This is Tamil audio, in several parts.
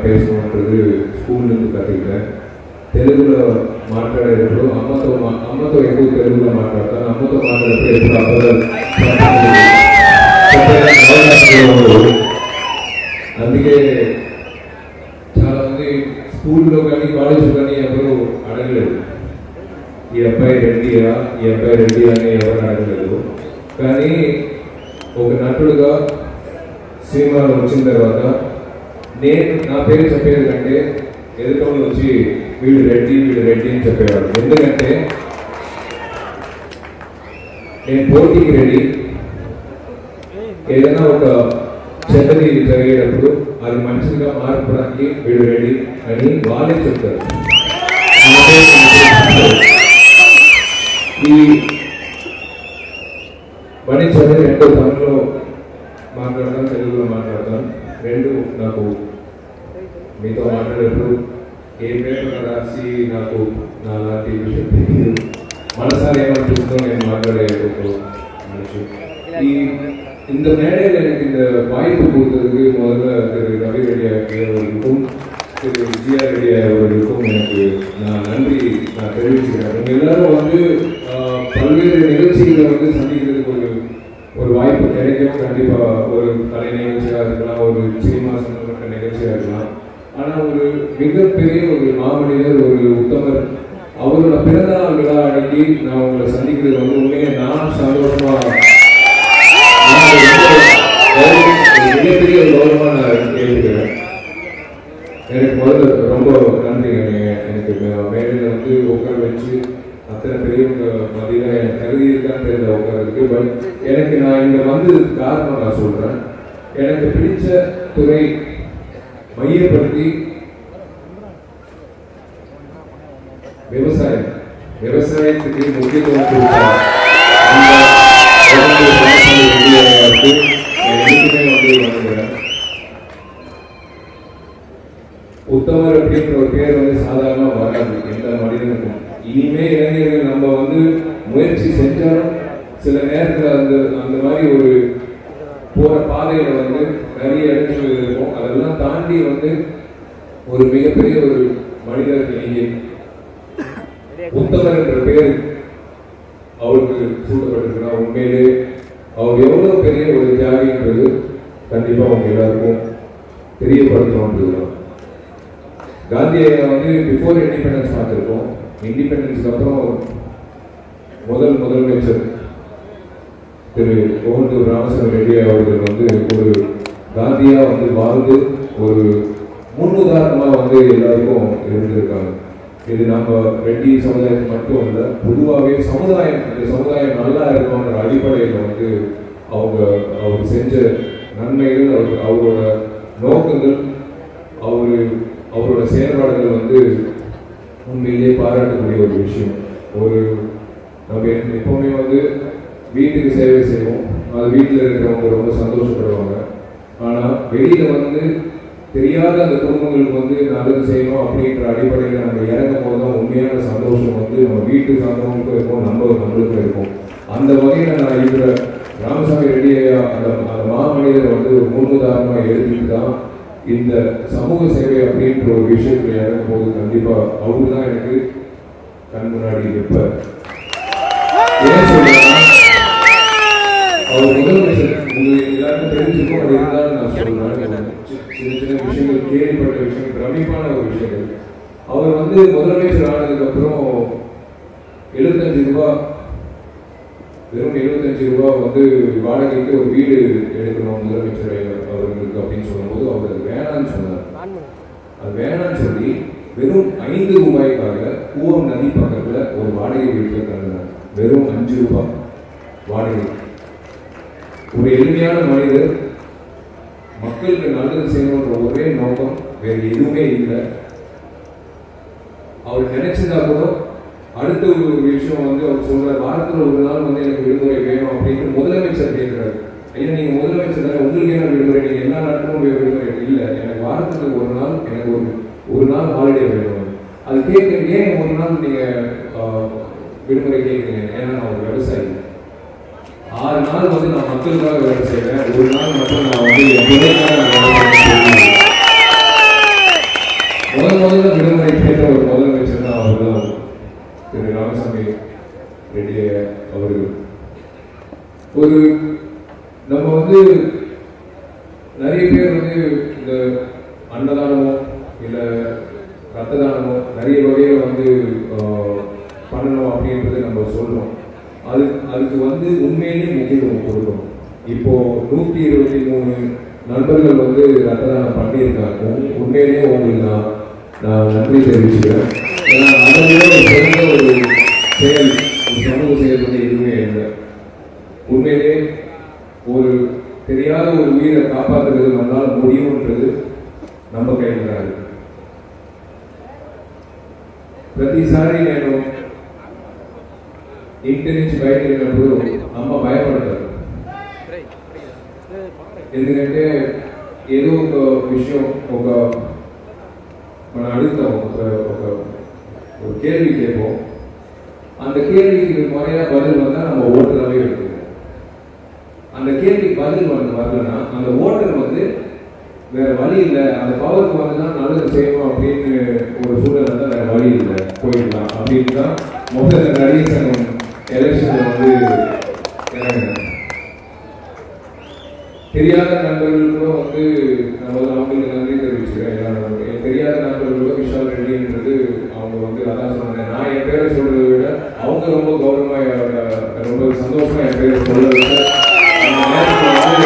பேசணுன்றது స్కూల్నుంచి కట్టుకుంటాను తెలుగులో మాట్లాడేటప్పుడు అమ్మతో మా- అమ్మతో ఎక్కువ తెలుగులో మాట్లాడతాను అమ్మతో మాట్లాడేటప్పుడు ఎప్పుడు అబద్ధాలు చెప్పడానికి అవకాశం ఉండదు. అందుకే చాలా మంది స్కూల్లో కానీ కాలేజ్లో కానీ ఎవరు అడగలేదు ఈ అబ్బాయి రెడ్డియా ఈ అబ్బాయి రెడ్డి అని ఎవరు అడగలేదు కానీ ఒక నటుడుగా సినిమాలో వచ్చిన తర్వాత నేను నా పేరు చెప్పేది కంటే ఎదుటోళ్ళు వచ్చి వీడు రెడ్డి వీడు రెడ్డి అని చెప్పేవాడు ఎందుకంటే నేను పోటీకి రెడీ ఏదైనా ఒక చెడ్డది జరిగేటప్పుడు అది మంచిగా మార్పడానికి వీడు రెడీ అని వాళ్ళే చెప్తారు నాకే చెప్తారు. ఈ పని చదివి రెండో తమిళలో మాట్లాడతాను తెలుగులో మాట్లాడతాను రెండు నాకు మీతో మాట్లాడేటప్పుడు ఏ పేపర్ రాసి నాకు నా లాంటి విషయం తెలియదు మనసారి ఏమనిపిస్తుందో నేను மாட்டாடே ஒரு மனுஷி ఈ இந்த மேடையில் எனக்கு இந்த வாய்ப்பு கொடுத்ததுக்கு முதல்ல திரு ரவி ரெட்டி அவர்களுக்கும் திரு விஜயா ரெட்டி அவர்களுக்கும் எனக்கு நான் நன்றி நான் தெரிவிச்சுக்கிறேன் உங்க எல்லாரும் வந்து ஆஹ், பல்வேறு நிகழ்ச்சிகளை வந்து சந்திக்கிறதுக்கு ஒரு ஒரு வாய்ப்பு கிடைக்கும் கண்டிப்பா ஒரு கலை நிகழ்ச்சியா இருக்கலாம் ஒரு சினிமா சம்பந்தப்பட்ட நிகழ்ச்சியா இருக்கலாம் ஆனா ஒரு மிகப்பெரிய ஒரு மாமனிதர் ஒரு உத்தமர் அவரோட பிறந்த நாள் விழா அன்னைக்கு நான் உங்களை சந்திக்கிறது வந்து உண்மையை நான் சந்தோஷமா நான் ரொம்ப கௌரவம், ஒரு மிகப்பெரிய ஒரு கௌரவமா நான் கேட்டுக்கிறேன் எனக்கு முதல்ல ரொம்ப நன்றிங்க நீங்க எனக்கு மே- மேடையில வந்து உட்கார வச்சு அத்தனை பெரியவங்க மத்தியில எனக்கு தகுதி இருக்கான்னு தெரியல உட்காரதுக்கு பட் எனக்கு நான் இங்க வந்ததுக்கு காரணம் நான் சொல்றேன் எனக்கு பிடிச்ச துறை மையப்படுத்தி விவசாயம் விவசாயத்துக்கு முக்கியத்துவம் கொடுத்தா இந்த உடம்பு மனசு வெளியாயிருக்கு. நான் என்னைக்குமே வந்து வணங்குறேன் உத்தமர் அப்படின்ற ஒரு பேர் வந்து சாதாரணமா வராது எந்த மனிதனுக்கும் இனிமே இளைஞர்கள் நம்ம வந்து முயற்சி செஞ்சாலும் சில நேரத்துல அந்த அந்த மாதிரி ஒரு போற பாதையில வந்து நிறைய இடங்கள் இருக்கும் அதெல்லாம் தாண்டி வந்து ஒரு மிகப்பெரிய ஒரு மனிதர் நீங்க உத்தமர் என்ற பேர் அவருக்கு சூட்டப்பட்டிருக்கிறார் உண்மையிலே அவர் எவ்வளவு பெரிய ஒரு தியாகின்றது கண்டிப்பா அவங்க எல்லாருக்கும் தெரியப்படுத்தணுன்றதுதான் காந்தி ஐயா வந்து பிஃபோர் இண்டிபெண்டன்ஸ் பார்த்துருக்கோம் இண்டிபெண்டன்ஸ்க்கு அப்புறம் முதல் முதலமைச்சர் திரு கோவந்தூர் ராமசாமி ரெட்டி அவர்கள் வந்து ஒரு காந்தியா வந்து வாழ்ந்து ஒரு முன்னுதாரணமா வந்து எல்லாருக்கும் இருந்திருக்காங்க இது நம்ம ரெட்டி சமுதாயத்துக்கு மட்டும் இல்லை பொதுவாகவே சமுதாயம் இந்த சமுதாயம் நல்லா இருக்கணுன்ற அடிப்படையில் வந்து அவங்க அவர் செஞ்ச நன்மைகள் அவர் அவரோட நோக்கங்கள் அவரு அவரோட செயல்பாடுகள் வந்து உண்மையிலேயே பாராட்டக்கூடிய ஒரு விஷயம் ஒரு நம்ம எப்ப- எப்பவுமே வந்து வீட்டுக்கு சேவை செய்வோம் அது வீட்டில் இருக்கிறவங்க ரொம்ப சந்தோஷப்படுவாங்க ஆனால் வெளியில வந்து தெரியாத அந்த குடும்பங்களுக்கு வந்து நல்லது செய்யணும் அப்படின்ற அடிப்படையில் நம்ம இறங்கும் போது தான் உண்மையான சந்தோஷம் வந்து நம்ம வீட்டு சார்ந்தவங்களுக்கும் இருக்கும் நம்ம நம்மளுக்கும் இருக்கும் அந்த வகையில் நான் இருக்கிற ராமசாமி ரெட்டி ஐயா அந்த அந்த மாமனிதரை வந்து ஒரு முன்னுதாரணமாக எடுத்துட்டு தான் இந்த சமூக சேவை அப்படின்ற ஒரு விஷயத்துல இறங்கும் போது கண்டிப்பா அவரு தான் எனக்கு கண் முன்னாடி நிற்பார் ஏன் சொல்றேன்னா அவர் முதலமைச்சர் உங்களுக்கு எல்லாருக்கும் தெரிஞ்சிருக்கும் அது இருந்தாலும் நான் சொல்றேன் சி- சின்ன சின்ன விஷயங்கள் கேள்விப்பட்ட விஷயம் பிரமிப்பான ஒரு விஷயங்கள் அவர் வந்து முதலமைச்சர் ஆனதுக்கு அப்புறம் எழுபத்தஞ்சு ரூபாய் வெறும் எழுபத்தஞ்சு ரூபாய் வந்து வாடகைக்கு ஒரு வீடு எடுக்கணும் முதலமைச்சர் அவர்களுக்கு அப்படின்னு சொல்லும்போது அவர் அது வேணாம்னு சொன்னார் அது வேணாம்னு சொல்லி வெறும் ஐந்து ரூபாய்க்காக கூவம் நதி பக்கத்துல ஒரு வாடகை வீட்டில் தங்கினார் வெறும் அஞ்சு ரூபாய் வாடகை ஒரு எளிமையான மனிதர் மக்களுக்கு நல்லது செய்யணுன்ற ஒரே நோக்கம் வேற எதுவுமே இல்லை அவர் நினைச்சதா கூட அடுத்த ஒரு விஷயம் வந்து அவர் சொல்றாரு வாரத்துல ஒரு நாள் வந்து எனக்கு விடுமுறை வேணும் அப்படின்னு முதலமைச்சர் கேட்கிறாரு ஐயா நீங்க முதலமைச்சர் தானே உங்களுக்கு என்ன விடுமுறை நீங்க எல்லா நாட்டுக்கும் போய் விடுமுறை இல்ல எனக்கு வாரத்துக்கு ஒரு நாள் எனக்கு ஒரு ஒரு நாள் ஹாலிடே வேணும் அது கேட்க ஏன் ஒரு நாள் நீங்க ஆஹ், விடுமுறை கேட்குறீங்க ஏன்னா நான் ஒரு விவசாயி ஆறு நாள் வந்து நான் மக்களுக்காக வேலை செய்வேன் ஒரு நாள் மட்டும் நான் வந்து என் துறைக்காக நான் வேலை செய்வேன் முதல் முதல்ல விடுமுறை கேட்ட ஒரு முதலமைச்சர் தான் அவர் தான் திரு ராமசாமி ரெட்டி அவர்கள் ஒரு நம்ம வந்து நிறைய பேர் வந்து இந்த அன்னதானமோ இல்லை ரத்த தானமோ நிறைய வகையில் வந்து ஆஹ், பண்ணணும் அப்படின்றது நம்ம சொல்றோம் அது அதுக்கு வந்து உண்மையிலேயே முக்கியத்துவம் கொடுக்கணும் இப்போ நூற்றி இருபத்தி மூணு நண்பர்கள் வந்து ரத்த தானம் பண்ணியிருக்காங்க உண்- உண்மையிலேயே உங்களுக்கு நான் நான் நன்றி தெரிவிச்சுக்கிறேன் ஏன்னா அதை விட ஒரு சிறந்த ஒரு செயல் ஒரு சமூக செயல் வந்து எதுவுமே இல்லை உண்மையிலே ஒரு தெரியாத ஒரு உயிரை காப்பாற்றுறது நம்மளால முடியும்ன்றது நம்ம கையில் தான் இருக்கு ప్రతిసారి నేను ఇంటి నుంచి బయట వెళ్ళినప్పుడు అమ్మ భయపడతారు ఎందుకంటే ఏదో ఒక విషయం ఒక మనం అడుగుతాం ఒక ఒక ஒரு கேள்வி கேட்போம் அந்த கேள்விக்கு முறையா பதில் வந்தா நம்ம ஓட்டுறவே எடுத்துக்கணும் அந்த கேள்விக்கு பதில் வந்து வரலன்னா அந்த ஓட்டர் வந்து வேற வழி இல்லை அந்த பவருக்கு வந்து தான் நல்லது செய்யணும் அப்படின்னு ஒரு சூழல் தான் வேற வழி இல்லை போயிடலாம் அப்படின்னு தான் முதல்ல நடிகை சங்கம் எலெக்ஷன்ல வந்து இறங்கினாங்க தெரியாத நண்பர்களுக்கும் வந்து நான் முதல்ல அவங்களுக்கு நன்றி தெரிவிச்சுக்கிறேன் எல்லா நண்பர்களுக்கும். தெரியாத நண்பர்களுக்கும் விஷால் ரெட்டின்றது அவங்க வந்து அதான் சொன்னாங்க நான் என் பேரை சொல்றதை விட அவங்க ரொம்ப கௌரவமா அஹ், ரொம்ப சந்தோஷமா என் பேரை சொல்ல வச்சு அந்த நேரத்துல வந்து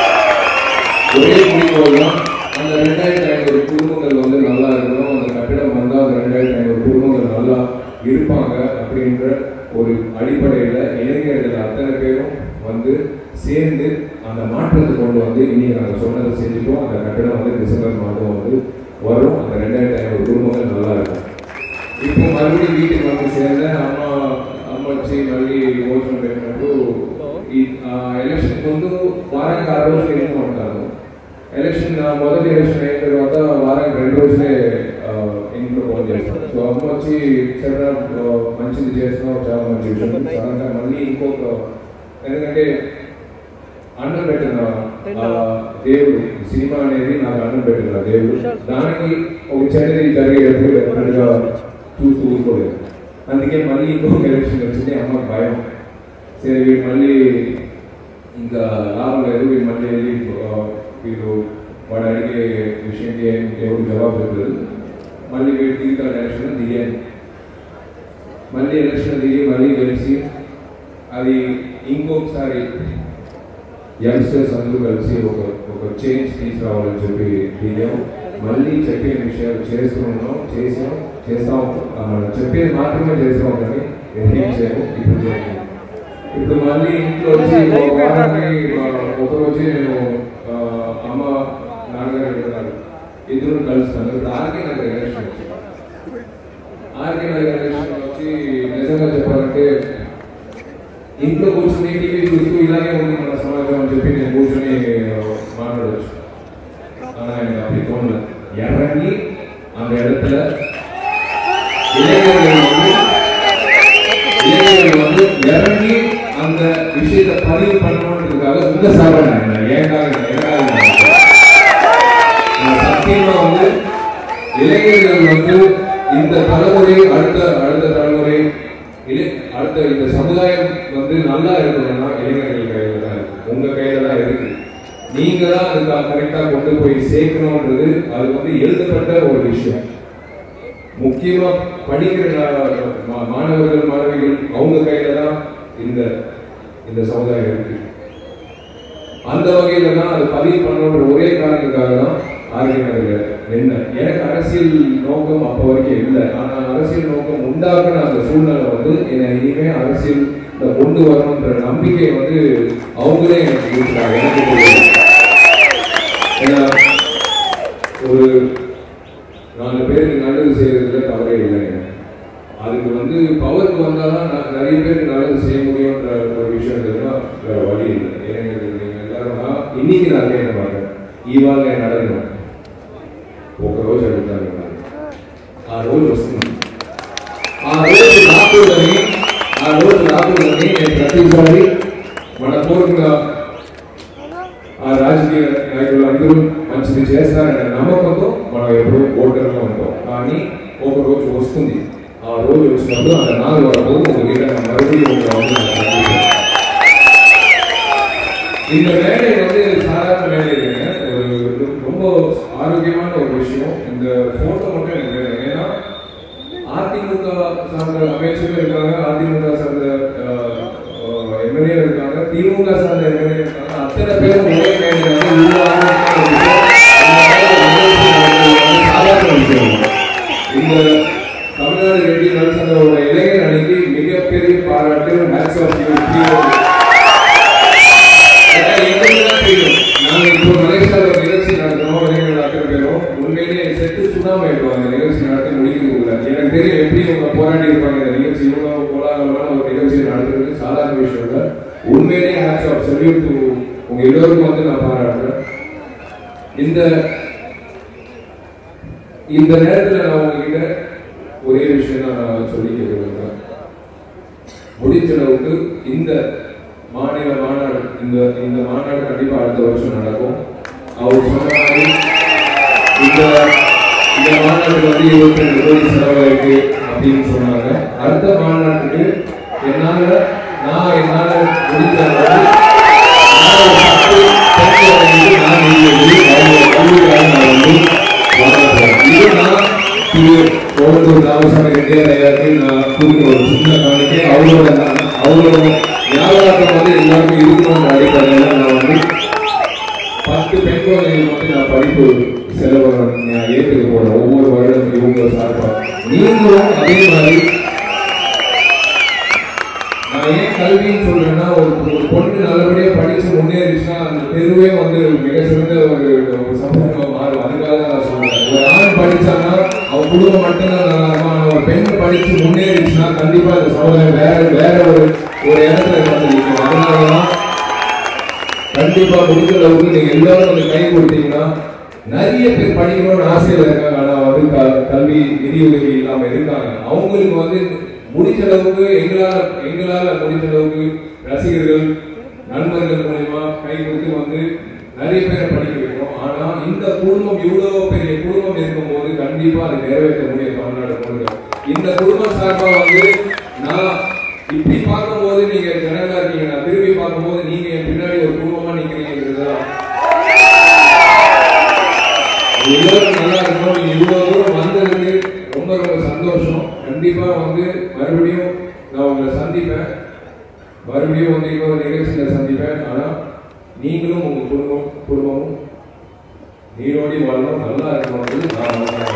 ஒரே குறிக்கோள் தான் அந்த ரெண்டாயிரத்தி ஐநூறு குடும்பங்கள் வந்து நல்லா இருக்கணும் அந்த கட்டிடம் வந்தால் அந்த ரெண்டாயிரத்தி ஐநூறு குடும்பங்கள் நல்லா இருப்பாங்க அப்படின்ற ஒரு அடிப்படையில் இளைஞர்கள் அத்தனை பேரும் வந்து சேர்ந்து அந்த மாற்றத்தை கொண்டு வந்து இன்னைக்கு நாங்கள் சொன்னதை செஞ்சுட்டோம் அந்த கட்டிடம் வந்து டிசம்பர் மாதம் வந்து வரும் அந்த ரெண்டாயிரத்தி ஐநூறு குடும்பங்கள் நல்லா இருக்கும் இப்போ மறுபடியும் வீட்டுக்கு வந்து சேர்ந்தேன் అమ్మ అమ్మ వచ్చి మళ్ళీ భోజనం పెట్టినప్పుడు ఈ ఎలక్షన్ ముందు వారానికి ఆరు రోజులు ఇంట్లో ఉంటాను ఎలక్షన్ ఆ, మొదటి ఎలక్షన్ అయిన తర్వాత వారానికి రెండు రోజులే ఆ, ఇంట్లో ఫోన్ చేస్తాను సో అమ్మ వచ్చి సరే ఆ, మంచిది చేస్తున్నావు చాలా మంచి విషయం సడన్గా మళ్ళీ ఇంకొక ఎందుకంటే అన్నం పెట్టిన ఆ, దేవుడు సినిమా అనేది నాకు అన్నం పెట్టిన దేవుడు దానికి ఒక చెడ్డది జరిగేటప్పుడు డెఫినెట్గా చూస్తూ ఊరుకోలేదు అందుకే మళ్ళీ ఇంకొక ఎలక్షన్ వచ్చింది అమ్మకి భయం సరే వీడు మళ్ళీ ఇంకా లాభం లేదు వీడు మళ్ళీ వెళ్ళి ఆ, వీరు వాడు అడిగే విషయంకి ఏం దేవుడు జవాబు చెప్పలేదు మళ్ళీ వీడు దిగుతాడు ఎలక్షన్ దిగాను మళ్ళీ ఎలక్షన్ దిగి మళ్ళీ గెలిచి అది ఇంకొకసారి యంగ్స్టర్స్ అందరూ కలిసి ఒక ఒక చేంజ్ తీసుకురావాలని చెప్పి దిగాం మళ్ళీ చెప్పే విషయాలు చేస్తున్నాం చేసాం చేస్తాం ఆ, చెప్పేది మాత్రమే చేస్తాం కానీ ఏం చేయము ఇప్పుడు చేయము ఇప్పుడు మళ్ళీ ఇంట్లో వచ్చి ఒక వారానికి ఆ, ఒక రోజే నేను ఆ, అమ్మ నాన్నగారు వెళ్తున్నారు ఇద్దరు కలుస్తాను ఇప్పుడు ఆర్కే నగర్ ఎలక్షన్ వచ్చింది ఆర్కే నగర్ ఎలక్షన్ వచ్చి నిజంగా చెప్పాలంటే ఇంట్లో కూర్చొని టీవీ చూస్తూ ఇలాగే ఉంది మన సమాజం అని చెప్పి నేను కూర్చొని మాట్లాడవచ్చు ஆனா எனக்கு அப்படி தோணல இறங்கி அந்த இடத்துல இளைஞர்கள் வந்து இளைஞர்கள் வந்து இறங்கி அந்த விஷயத்தை பதிவு பண்ணணுன்றதுக்காக உங்க சார்பா நான் இல்லை. எனக்காக இல்லை. எனக்காக நான் இல்லை. நான் சத்தியமா வந்து இளைஞர்கள் வந்து இந்த தலைமுறை அடுத்த அடுத்த தலைமுறை இளை அடுத்த இந்த சமுதாயம் வந்து நல்லா இருக்கணும்னா இளைஞர்கள் கையில தான் இருக்கு உங்க கையில தான் இருக்கு நீங்க தான் அதுக்கு கரெக்டா கொண்டு போய் சேர்க்கணும்ன்றது அது வந்து எழுதப்பட்ட ஒரு விஷயம் முக்கியமா படிக்கிற நா- மா- மாணவர்கள் மாணவிகள் அவங்க கையில தான் இந்த இந்த சமுதாயம் இருக்கு அந்த வகையில தான் அது பதிவு பண்ணணுன்ற ஒரே காரணத்துக்காக தான் ஆர்கினர்ல நின்ன எனக்கு அரசியல் நோக்கம் அப்ப வரைக்கும் இல்லை ஆனா அரசியல் நோக்கம் உண்டாக்குன அந்த சூழ்நிலை வந்து என்னை இனிமே அரசியல் கொண்டு வரணுன்ற நம்பிக்கை வந்து அவங்களே எனக்கு கொடுத்தாங்க எனக்கு தெரியாது. ஏன்னா ஒரு நாலு பேருக்கு நல்லது செய்யறதுல தவறே இல்லைங்க அதுக்கு வந்து பவருக்கு வந்தாதான் ந- நிறைய பேருக்கு நல்லது செய்ய முடியும்ன்ற ஒரு விஷயத்துலாம் வேற வழி இல்லை ஏன்னா நீங்க எல்லாரும் நான் இன்னைக்கு நான் கேட்க மாட்டேன் ఇవాళ నేను అడగను ఒక రోజు అడుగుతాను మిమ్మల్ని. ఆ రోజు వస్తుంది ఆ రోజు రాకూడదని ఆ రోజు రాకూడదని నేను ప్రతిసారి మన కోరిక ఆ రాజకీయ నాయకులు అందరూ మంచిది చేస్తారనే నమ్మకంతో మనం ఎప్పుడు ఓటర్లో ఉంటాం ఆ కానీ ఒక రోజు వస్తుంది ఆ రోజు వచ్చినప్పుడు அந்த நாள் வரும்போது உங்ககிட்ட நான் மறுபடியும் உங்களை வந்து நான் சந்திப்பேன். இந்த வேலை வந்து சாதாரண வேலை இல்லைங்க ஒரு ரொம்ப ஆரோக்கியமான ஒரு விஷயம் இந்த போட்டோ மட்டும் எனக்கு வேணும் ஏன்னா அதிமுக சார்ந்த அமைச்சரும் இருக்காங்க அதிமுக சார்ந்த எம்எல்ஏ இருக்காங்க திமுக சார்ந்த எம்எல்ஏ இருக்காங்க அத்தனை பேரும் ஒரே மேடையில வந்து உருவாக சாதாரண விஷயம் இந்த தமிழ்நாடு ரெட்டி நரசங்கரோட இளைஞர் அணிக்கு மிகப்பெரிய பாராட்டு ஹேட்ஸ் ஆஃப் யூ ஏன்னா எங்களுக்கு தான் தெரியும். நாங்க இப்போ மலேசியால ஒரு நிகழ்ச்சி நடத்துறோம், இளைஞர்கள் அத்தனை பேரும். உண்மையிலேயே செத்து சுண்ணாம்பு ஆயிடுவாங்க இந்த நிகழ்ச்சி நடத்தி முடிக்கிறதுக்குள்ள. எனக்கு தெரியும் எப்படி இவங்க போராடி இருப்பாங்க இந்த நிகழ்ச்சி இவ்வளவு கோலாகலமான ஒரு நிகழ்ச்சி நடத்துறது சாதாரண விஷயம் இல்ல. உண்மையிலேயே hats off, salute to உங்க எல்லோருக்கும் வந்து நான் பாராட்டுறேன் இந்த இந்த நேரத்துல நான் உங்ககிட்ட ஒரே விஷயம் தான் நான் சொல்லி விரும்புகிறேன் முடிஞ்ச அளவுக்கு இந்த மாநில மாநாடு இந்த இந்த மாநாடு கண்டிப்பா அடுத்த வருஷம் நடக்கும் அவர் சொன்ன மாதிரி இந்த இந்த மாநாட்டுக்கு வந்து இருபத்தி ரெண்டு கோடி செலவாயிருக்கு அப்படின்னு சொன்னாங்க அடுத்த மாநாட்டுக்கு என்னால நான் என்னால முடிஞ்ச அளவுக்கு நான் ஒரு பத்து பெண்களை வந்து நான் வெளியே அவங்க கல்லூரியாக நான் வந்து வளர்க்கிறேன். இது நான் திரு கோவத்தூர் ராமசாமி ரெட்டியாரையாருக்கு நான் கொடுக்குற ஒரு சின்ன காணிக்கை அவரோட அவரோட ஞாபகத்தை வந்து எல்லாருமே இருக்கணும்னு அடிப்படையில் நான் வந்து பத்து பெண் குழந்தைகளுக்கு வந்து நான் படிப்பு செலவு நான் ஏற்றுக்க போறேன் ஒவ்வொரு வருடம் இவங்க சார்பாக நீங்களும் அதே மாதிரி நான் ஏன் கல்வின்னு சொல்றேன்னா ஒரு ஒரு பொண்ணு நல்லபடியா படிச்சு முன்னேறிச்சுன்னா அந்த தெருவே வந்து மிக சிறந்த ஒரு ஒரு சமூகமா மாறும் அதுக்காக தான் நான் சொல்றேன் ஒரு ஆண் படிச்சான்னா அவன் குடும்பம் மட்டும்தான் நல்லா இருக்கும் ஆனா ஒரு பெண் படிச்சு முன்னேறிச்சுன்னா கண்டிப்பா இந்த சமுதாயம் வேற வேற ஒரு ஒரு இடத்துல வந்து நிற்கும் அதனாலதான் கண்டிப்பா முடிஞ்ச அளவுக்கு நீங்க எல்லாரும் கொஞ்சம் கை கொடுத்தீங்கன்னா நிறைய பேர் படிக்கணும்னு ஆசையில இருக்காங்க ஆனா வந்து க- கல்வி நிதி உதவி இல்லாம இருக்காங்க அவங்களுக்கு வந்து முடிஞ்ச அளவுக்கு எங்களால எங்களால முடிஞ்ச அளவுக்கு ரசிகர்கள் நண்பர்கள் மூலியமா கை கொடுத்து வந்து நிறைய பேரை படிக்க வைக்கிறோம் ஆனா இந்த குடும்பம் இவ்வளவு பெரிய குடும்பம் இருக்கும்போது கண்டிப்பா அதை நிறைவேற்ற முடியும் தமிழ்நாடு முழுக்க இந்த குடும்பம் சார்பா வந்து நான் இப்படி பார்க்கும்போது நீங்க ஜனங்களா இருக்கீங்க நான் திரும்பி பார்க்கும்போது நீங்க என் பின்னாடி ஒரு குடும்பமா நிக்கிறீங்கிறதுதான் எல்லாரும் நல்லா இருக்கணும் நீங்க இவ்வளவு தூரம் வந்ததுக்கு ரொம்ப ரொம்ப சந்தோஷம் கண்டிப்பா வந்து மறுபடியும் நான் உங்களை சந்திப்பேன் மறுபடியும் வந்து இன்னொரு நிகழ்ச்சியில சந்திப்பேன் ஆனா நீங்களும் உங்க குடும்பம் குடும்பமும் நீரோடி வாழணும் நல்லா இருக்கணும் நான்